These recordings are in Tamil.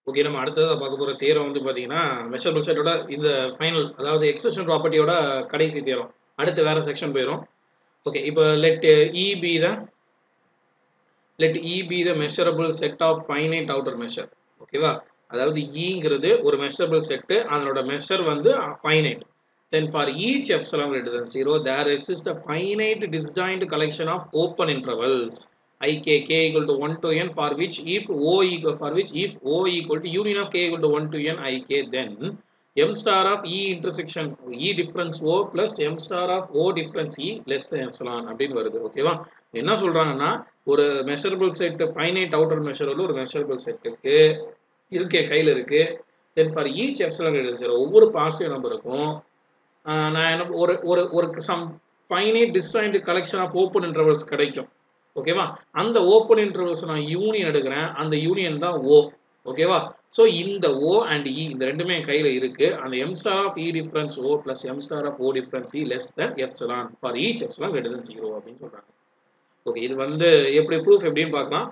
ஓகே நம்ம அடுத்ததாக பார்க்க போகிற தியரம் வந்து பார்த்தீங்கன்னா மெஷரபிள் செட்டோட இந்த ஃபைனல் அதாவது எக்ஸஷன் ப்ராப்பர்ட்டியோட கடைசி தியரம் அடுத்து வேற செக்ஷன் போயிடும் ஓகே இப்போ let E be the let E be the measurable set of finite outer measure ஓகேவா அதாவது ஈங்கிறது ஒரு மெஷரபிள் செட்டு அதனோட மெஷர் வந்து finite then for each epsilon greater than zero there exists a finite disjoint collection of open intervals ik k equal to 1 to n for which if o equal for which if o equal to union of k equal to 1 to n ik then m star of e intersection e difference o plus m star of o difference e less than epsilon அப்படின்னு வருது ஓகேவா என்ன சொல்றாங்கன்னா ஒரு measurable set finite outer measurable ஒரு மெஷரபிள் செட்டுக்கு இருக்கே கையில் இருக்கு then for each epsilon zero ஒவ்வொரு பாசிட்டிவ் நம்பருக்கும் நான் என்ன ஒரு ஒரு ஒரு sum finite disjoint collection of open intervals கிடைக்கும் ஓகேவா அந்த ஓப்பன் இன்டர்வல்ஸ் நான் யூனியன் எடுக்கிறேன் அந்த யூனியன் தான் ஓ ஓகேவா ஸோ இந்த ஓ அண்ட் இ இந்த ரெண்டுமே என் கையில் இருக்கு அந்த M star of E difference O plus M star of O difference E less than epsilon for each epsilon greater than zero அப்படின்னு சொல்றாங்க ஓகே இது வந்து எப்படி ப்ரூஃப் எப்படின்னு பார்க்கலாம்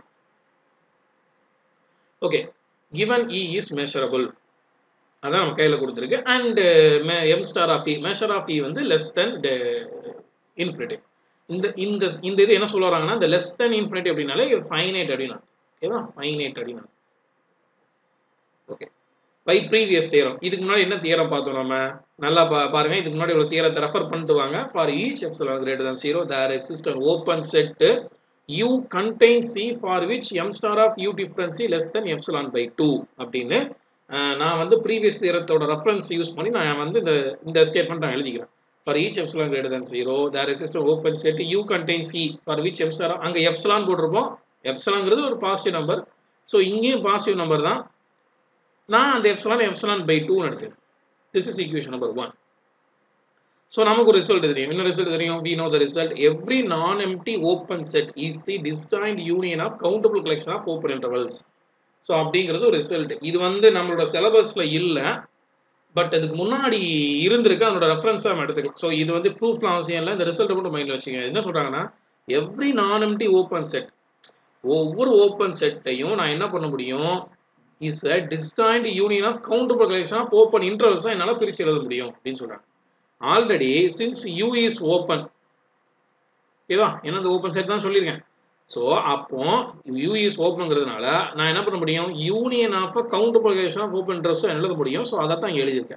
okay given E is measurable அதான் நம்ம கையில் கொடுத்துருக்கு and M star of E measure of E வந்து லெஸ் தென் இன்ஃபினிட்டி இந்த இந்த இந்த இது என்ன சொல்ல வராங்கன்னா இந்த லெஸ் தென் இன்ஃபினிட்டி அப்படின்னாலே ஃபைனைட் அப்படின்னா ஓகேவா ஃபைனைட் அப்படின்னா ஓகே பை ப்ரீவியஸ் தியரம் இதுக்கு முன்னாடி என்ன தியரம் பார்த்தோம் நம்ம நல்லா பா பாருங்க இதுக்கு முன்னாடி ஒரு தியரத்தை ரெஃபர் பண்ணிட்டு வாங்க for each epsilon greater than zero there exist an open set u contains c for which m star of u difference c less than epsilon by 2 அப்படின்னு நான் வந்து ப்ரீவியஸ் தியரத்தோட ரெஃபரன்ஸ் யூஸ் பண்ணி நான் வந்து இந்த இந்த ஸ்டேட்மெண்ட் நான் எழுதிக்கிறேன் for each epsilon greater than zero there exist open set U contain C for which M star அங்கே எப்சிலான் போட்டிருப்போம் எப்சிலாங்கிறது ஒரு பாசிட்டிவ் நம்பர் ஸோ இங்கேயும் பாசிட்டிவ் நம்பர் தான் நான் அந்த எப்சிலான் எப்சிலான் பை டூன்னு எடுத்தேன் this is equation number one so நமக்கு ஒரு ரிசல்ட் தெரியும் என்ன ரிசல்ட் தெரியும் we know the result every non empty open set is the disjoint union of countable collection of open intervals so அப்படிங்கிறது ஒரு ரிசல்ட் இது வந்து நம்மளோட சிலபஸில் இல்லை பட் அதுக்கு முன்னாடி இருந்திருக்கு அதனோட ரெஃபரன்ஸாக நம்ம எடுத்துக்கலாம் ஸோ இது வந்து ப்ரூஃப்லாம் அவசியம் இல்லை இந்த ரிசல்ட்டை மட்டும் மைண்டில் வச்சுக்கோங்க என்ன சொல்கிறாங்கன்னா every non empty open set ஒவ்வொரு ஓப்பன் செட்டையும் நான் என்ன பண்ண முடியும் is a disjoint union of countable collection of open இன்டர்வல்ஸாக என்னால் பிரித்து எழுத முடியும் அப்படின்னு சொல்கிறாங்க already since U is open ஓகேவா ஏன்னா இந்த ஓப்பன் செட் தான் சொல்லியிருக்கேன் ஸோ அப்போ யூ இஸ் ஓப்பனுங்கிறதுனால நான் என்ன பண்ண முடியும் union of countable collection of open இன்ட்ரெஸ்ட்டும் எழுத முடியும் ஸோ அதை தான் எழுதியிருக்கேன்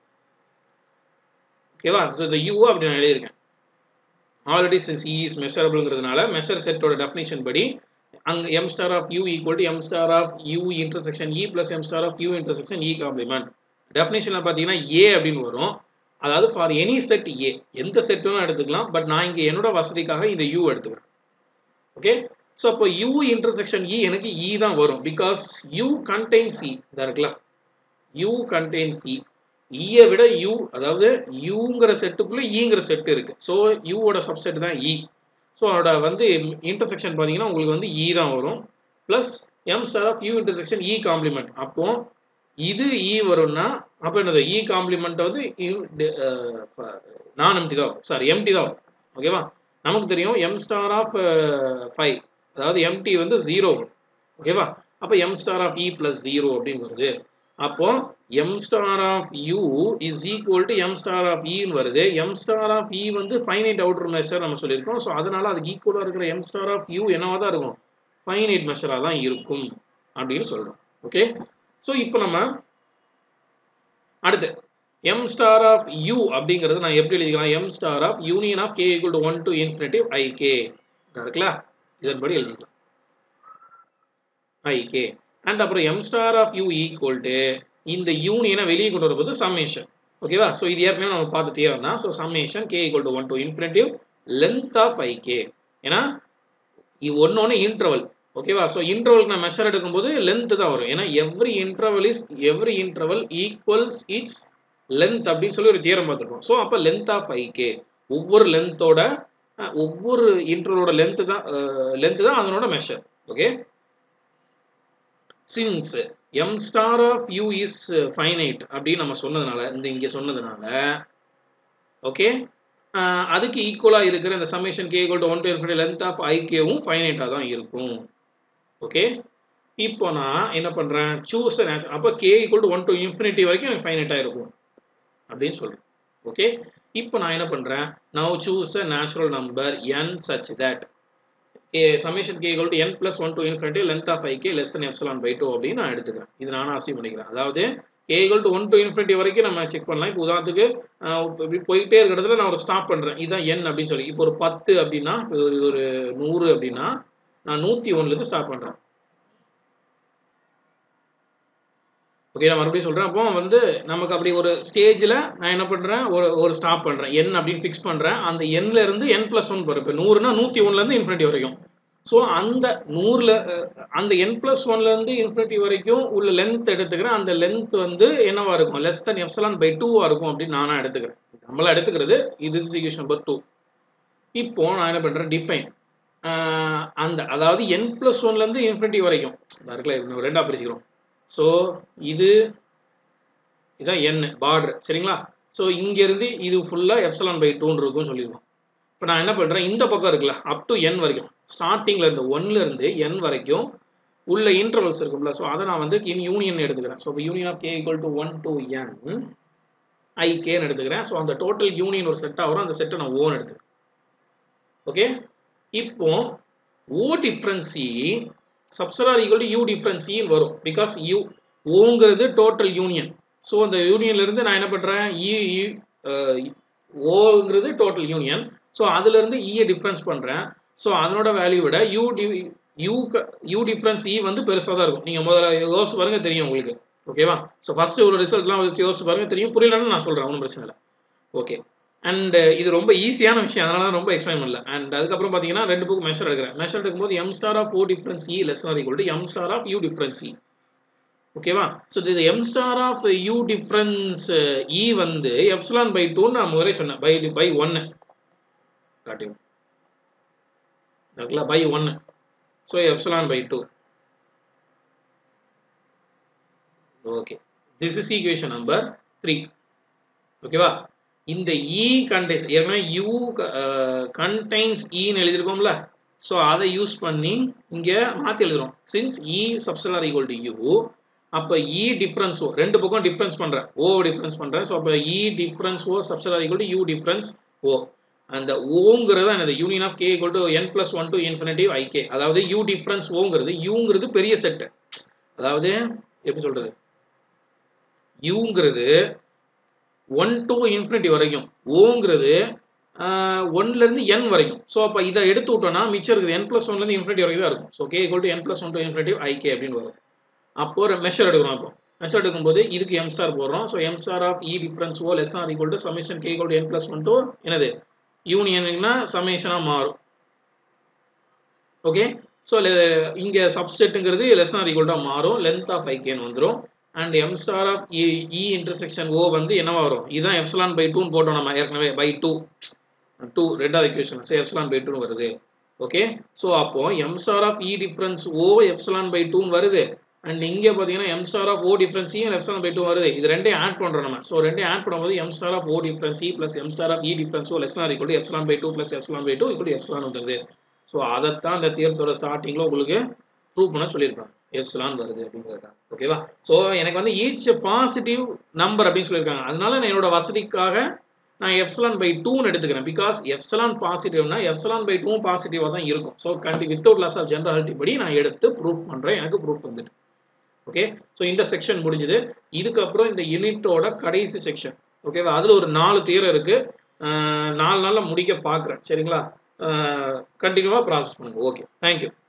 ஓகேவா ஸோ இந்த யூ அப்படி நான் எழுதியிருக்கேன் ஆல்ரெடி சின்ஸ் இ இஸ் மெஷரபிள்ங்கிறதுனால மெஷர் செட்டோட டெஃபினிஷன் படி அங்கே M star of U equal to M star of U intersection E plus M star of U intersection E complement டெஃபினேஷனில் பார்த்தீங்கன்னா ஏ அப்படின்னு வரும் அதாவது ஃபார் எனி செட் ஏ எந்த செட்டும் எடுத்துக்கலாம் பட் நான் இங்கே என்னோட வசதிக்காக இந்த யூ எடுத்துக்கிறேன் ஓகே ஸோ அப்போ யூ இன்டர்செக்ஷன் இ எனக்கு இ தான் வரும் பிகாஸ் யூ கண்டெயின் சி இதாக இருக்குல்ல யூ கண்டெயின் சி ஈயை விட யூ அதாவது யூங்கிற செட்டுக்குள்ளே ஈங்கிற செட்டு இருக்கு ஸோ யூவோட சப்செட் தான் இ ஸோ அதோட வந்து இன்டர்செக்ஷன் பார்த்தீங்கன்னா உங்களுக்கு வந்து இ தான் வரும் plus M star of U intersection E complement அப்போ இது இ வரும்னா அப்போ என்னது இ காம்ப்ளிமெண்ட் வந்து நான் எம்டி தான் சாரி எம்டி தான் ஓகேவா நமக்கு தெரியும் எம் ஸ்டார் ஆஃப் ஃபைவ் அதாவது எம்டி வந்து ஜீரோ ஓகேவா அப்போ M star of E plus zero அப்படின்னு வருது அப்போ M star of U is equal to M star of இன்னு வருது எம் ஸ்டார் ஆஃப் இ வந்து ஃபைனைட் அவுட்டர் மெஷர் நம்ம சொல்லியிருக்கோம் ஸோ அதனால அதுக்கு ஈக்குவலாக இருக்கிற எம் ஸ்டார் ஆஃப் யூ என்னவா தான் இருக்கும் ஃபைனைட் மெஷராக தான் இருக்கும் அப்படின்னு சொல்கிறோம் ஓகே ஸோ இப்போ நம்ம அடுத்து எம் ஸ்டார் ஆஃப் யூ அப்படிங்கிறது நான் எப்படி எழுதிக்கலாம் M star of union of K equal to one to infinitive I K இருக்குல்ல இதன்படி எழுதிக்கலாம் ஐ கே அண்ட் அப்புறம் M star of U equal to இந்த யூனியனை வெளியே கொண்டு வரும்போது சம்மேஷன் ஓகேவா ஸோ இது ஏற்கனவே நம்ம பார்த்து தீரம் தான் so summation K equal to one to infinitive length of I K ஏன்னா இது ஒன்று ஒன்று இன்டர்வல் ஓகேவா ஸோ இன்டர்வலுக்கு நான் மெஷர் எடுக்கும்போது லென்த் தான் வரும் ஏன்னா every interval is every interval equals its length அப்படின்னு சொல்லி ஒரு தியரம் பார்த்துருக்கோம் ஸோ அப்போ லென்த் ஆஃப் ஐ கே ஒவ்வொரு லென்த்தோட ஒவ்வொரு இன்டர்வலோட லென்த்து தான் லென்த்து தான் அதனோட measure okay since M star of U is finite அப்படின்னு நம்ம சொன்னதுனால இந்த இங்கே சொன்னதுனால ஓகே அதுக்கு ஈக்குவலாக இருக்கிற இந்த summation K equal to one to infinity length of I கேவும் ஃபைனைட்டாக தான் இருக்கும் ஓகே இப்போ நான் என்ன பண்ணுறேன் சூஸ் நேச்சுரல் அப்போ K equal to one to infinity வரைக்கும் எனக்கு ஃபைனட்டாக இருக்கும் அப்படின்னு சொல்கிறேன் ஓகே இப்போ நான் என்ன பண்ணுறேன் now choose a natural number N such that A summation K equal to N plus one to infinity length of I K less than epsilon by two அப்படின்னு நான் எடுத்துக்கிறேன் இது நானும் அசீவ் பண்ணிக்கிறேன் அதாவது K equal to one to infinity வரைக்கும் நம்ம செக் பண்ணலாம் இப்போ உதாரணத்துக்கு ஆஹ் இப்படி போயிட்டே இருக்கிறதுல நான் ஒரு ஸ்டாப் பண்ணுறேன் இதுதான் என் அப்படின்னு சொல்லி இப்போ ஒரு பத்து அப்படின்னா இப்போ ஒரு ஒரு நூறு அப்படின்னா நான் நூற்றி ஒன்றுலேருந்து ஸ்டார்ட் பண்ணுறேன் ஓகே நான் மறுபடியும் சொல்கிறேன் அப்போ வந்து நமக்கு அப்படி ஒரு ஸ்டேஜில் நான் என்ன பண்ணுறேன் ஒரு ஒரு ஸ்டாப் பண்ணுறேன் என் அப்படின்னு ஃபிக்ஸ் பண்ணுறேன் அந்த எண்ணில் இருந்து என் ப்ளஸ் ஒன் போகிறேன் இப்போ நூறுனா நூற்றி ஒன்றுலேருந்து இன்ஃபினிட்டி வரைக்கும் ஸோ அந்த நூறில் அந்த என் ப்ளஸ் ஒன்லேருந்து இன்ஃபினிட்டி வரைக்கும் உள்ள லென்த் எடுத்துக்கிறேன் அந்த லென்த் வந்து என்னவா இருக்கும் லெஸ் தன் எஃப்சலான் பை டூவாக இருக்கும் அப்படின்னு நானாக எடுத்துக்கிறேன் நம்மளா எடுத்துக்கிறது இது இஸ் நம்பர் டூ இப்போ நான் என்ன பண்ணுறேன் டிஃபைன் அந்த அதாவது என் ப்ளஸ் ஒன்லேருந்து இன்ஃபினிட்டி வரைக்கும் இருக்குல்ல ரெண்டாக பிரிச்சுக்கிறோம் ஸோ இது இதான் என் பார்டர் சரிங்களா ஸோ இங்கேருந்து இது ஃபுல்லாக எஃப்சலான் பை டூன்னு இருக்கும்னு சொல்லியிருக்கோம் இப்போ நான் என்ன பண்ணுறேன் இந்த பக்கம் இருக்குல்ல அப் டு என் வரைக்கும் ஸ்டார்டிங்கில் இருந்து ஒன்லேருந்து என் வரைக்கும் உள்ள இன்டர்வல்ஸ் இருக்கும்ல ஸோ அதை நான் வந்து இன் யூனியன் எடுத்துக்கிறேன் ஸோ இப்போ union of K equal to one to N I கேன்னு எடுத்துக்கிறேன் ஸோ அந்த டோட்டல் யூனியன் ஒரு செட்டாக வரும் அந்த செட்டை நான் ஓன் எடுத்துக்கிறேன் ஓகே இப்போ O difference subset or equal to U டிஃப்ரென்சின்னு வரும் பிகாஸ் யூ ஓங்கிறது டோட்டல் யூனியன் ஸோ அந்த யூனியன்லேருந்து நான் என்ன பண்ணுறேன் இ ஓங்கிறது டோட்டல் யூனியன் ஸோ அதுலேருந்து இயை டிஃப்ரென்ஸ் பண்ணுறேன் ஸோ அதனோட வேல்யூ விட U D U U difference E வந்து பெருசாக தான் இருக்கும் நீங்கள் முதல்ல யோசிச்சு பாருங்க தெரியும் உங்களுக்கு ஓகேவா ஸோ ஃபஸ்ட்டு ஒரு ரிசல்ட்லாம் யோசிச்சு பாருங்க தெரியும் புரியலன்னு நான் சொல்கிறேன் ஒன்றும் பிரச்சனை இல்லை ஓகே அண்ட் இது ரொம்ப ஈஸியான விஷயம் அதனால தான் ரொம்ப எக்ஸ்பிளைன் பண்ணல அண்ட் அதுக்கப்புறம் பார்த்தீங்கன்னா ரெண்டு புக் மெஷர் எடுக்கிறேன் மெஷர் எடுக்கும்போது M star of O difference E less or equal to M star of U difference E ஓகேவா ஸோ இது M star of U difference E வந்து எப்சிலான் பை டூன்னு நான் முறை சொன்னேன் பை பை ஒன்று காட்டி இருக்குல்ல பை ஒன்று so epsilon by two okay this is equation number three ஓகேவா இந்த இ கண்டைன்ஸ் ஏற்கனவே யூ கண்டைன்ஸ் இன்னு எழுதியிருக்கோம்ல ஸோ அதை யூஸ் பண்ணி இங்கே மாற்றி எழுதுறோம் since E subset or equal to U அப்போ இ டிஃப்ரென்ஸ் ஓ ரெண்டு பக்கம் டிஃப்ரென்ஸ் பண்ணுறேன் ஓ டிஃப்ரென்ஸ் பண்ணுறேன் ஸோ அப்போ E difference O subset or equal to U difference O அந்த ஓங்கிறது என்னது union of K equal to N plus one to infinitive I K அதாவது யூ டிஃப்ரென்ஸ் ஓங்கிறது யூங்கிறது பெரிய செட்டு அதாவது எப்படி சொல்கிறது யூங்கிறது ஒன் டு இன்ஃபினிட்டி வரைக்கும் ஓங்கிறது ஒன்லேருந்து என் வரைக்கும் ஸோ அப்போ இதை எடுத்து விட்டோம்னா மிச்சம் இருக்குது என் ப்ளஸ் ஒன்லேருந்து இன்ஃபினிட்டி வரைக்கும் தான் இருக்கும் so K equal to N plus one to infinitive I K அப்படின்னு வரும் அப்போ ஒரு மெஷர் எடுக்கிறோம் இப்போ மெஷர் எடுக்கும்போது இதுக்கு எம் ஸ்டார் போடுறோம் so M star of E difference O less or equal to summation K equal to N plus one to என்னது யூனியன்னா சமேஷனாக மாறும் ஓகே ஸோ இங்கே சப்செட்டுங்கிறது லெஸ் ஆர் ஈக்குவல்டாக மாறும் லென்த் ஆஃப் ஐகேன்னு வந்துடும் and M star of E E intersection O வந்து என்னவா வரும் இதுதான் எஃப்சலான் பை டூன்னு போட்டோம் நம்ம ஏற்கனவே பை டூ டூ ரெண்டாவது இக்குவேஷன் ஸோ எஃப்சலான் பை டூன்னு வருது ஓகே ஸோ அப்போ M star of E difference O epsilon by டூன்னு வருது அண்ட் இங்கே பார்த்தீங்கன்னா M star of O difference E epsilon by two வருது இது ரெண்டையும் ஆட் பண்ணுறோம் நம்ம ஸோ ரெண்டையும் ஆட் பண்ணும்போது M star of O difference E plus M star of E difference O less or equal to epsilon by two plus epsilon by two equal epsilon வந்துருது ஸோ அதைத்தான் இந்த தியரத்தோட ஸ்டார்டிங்கில் உங்களுக்கு ப்ரூவ் பண்ண சொல்லியிருப்பாங்க எப்சிலான் வருது அப்படிங்கிறதுக்காக ஓகேவா ஸோ எனக்கு வந்து ஈச் பாசிட்டிவ் நம்பர் அப்படின்னு சொல்லியிருக்காங்க அதனால நான் என்னோட வசதிக்காக நான் எப்சலான் பை டூன்னு எடுத்துக்கிறேன் பிகாஸ் எப்சலான் பாசிட்டிவ்னா எப்சலான் பை டூ பாசிட்டிவாக தான் இருக்கும் ஸோ கண்டி வித்தவுட் லாஸ் ஆஃப் ஜென்ரலிட்டி படி நான் எடுத்து ப்ரூஃப் பண்ணுறேன் எனக்கு ப்ரூஃப் வந்துட்டு ஓகே ஸோ இந்த செக்ஷன் முடிஞ்சுது இதுக்கப்புறம் இந்த யூனிட்டோட கடைசி செக்ஷன் ஓகேவா அதில் ஒரு நாலு தீரம் இருக்குது நாலு நாளில் முடிக்க பார்க்குறேன் சரிங்களா கண்டினியூவாக ப்ராசஸ் பண்ணுங்கள் ஓகே தேங்க்யூ